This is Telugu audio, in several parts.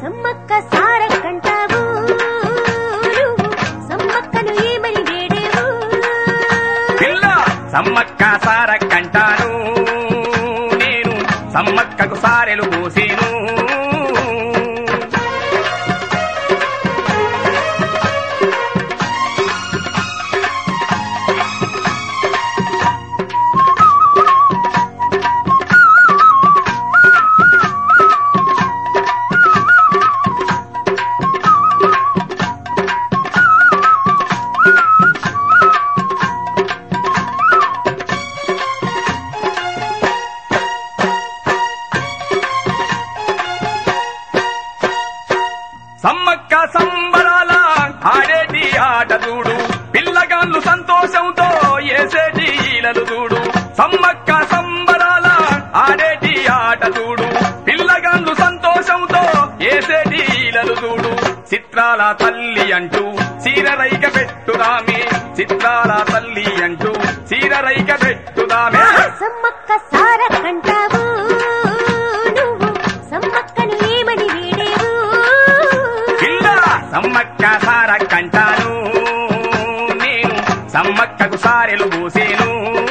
సమ్మక్క సారక్కంటావు నువ్వు సమ్మక్కను ఏమని వేడేవు పిల్ల సమ్మక్క సారక్కంటాను నేను సమ్మక్కకు సారెలు పోసేను సమ్మక్క సంబరాల ఆడేటి ఆట చూడు పిల్లగాళ్ళు సంతోషంతో ఏసేటి ఈలలు చూడు సమ్మక్క సంబరాల ఆడేటి ఆట చూడు పిల్లగాళ్ళు సంతోషంతో ఏసేటి ఈలలు చూడు చిత్రాల తల్లి అంటూ చీరరైక పెట్టుదామే చిత్రాల తల్లి అంటూ చీరరైక పెట్టుదామే సమ్మక్క సారక్కంటావు నువ్వు సమ్మక్కను ఏమని వేడేవు పిల్ల సమ్మక్క సారక్కంటాను నేను సమ్మక్కకు సారెలు పోసేను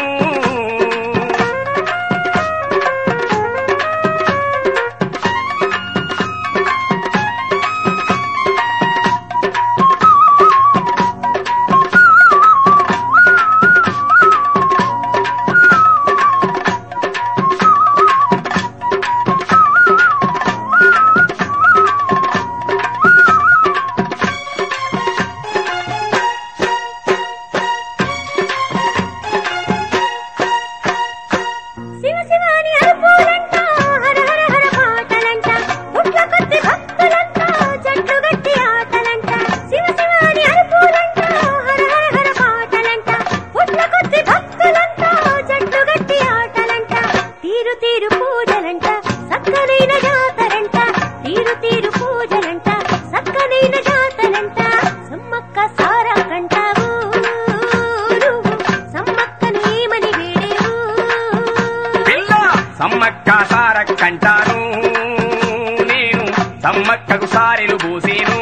శివ శివాని అరుపులంట హర హర హర పాటలంట పుట్ల కొద్ది భక్తులంట జట్లు గట్టి ఆటలంట శివ శివాని అరుపులంట హర హర హర పాటలంట పుట్ల కొద్ది భక్తులంట జట్లు గట్టి ఆటలంట తీరు తీరు పూజలంట సక్కనైన జాతరంట తీరు తీరు పూజలంట సక్కనైన జాతరంట సమ్మక్క సారా కంటావు నువ్వు సమ్మక్కను ఏమని వేడేవు పిల్ల సమ్మక్క సారక్కంటాను నేను సమ్మక్కకు సారెలు పోసేను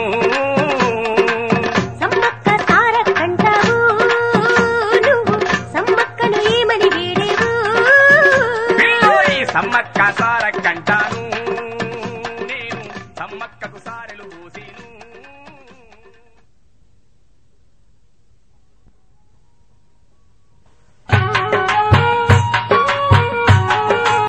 సమ్మక్క సారక్కంటావు నువ్వు సమ్మక్కను ఏమని వేడేవు పిల్లోయ్ సమ్మక్క సారక్కంటాను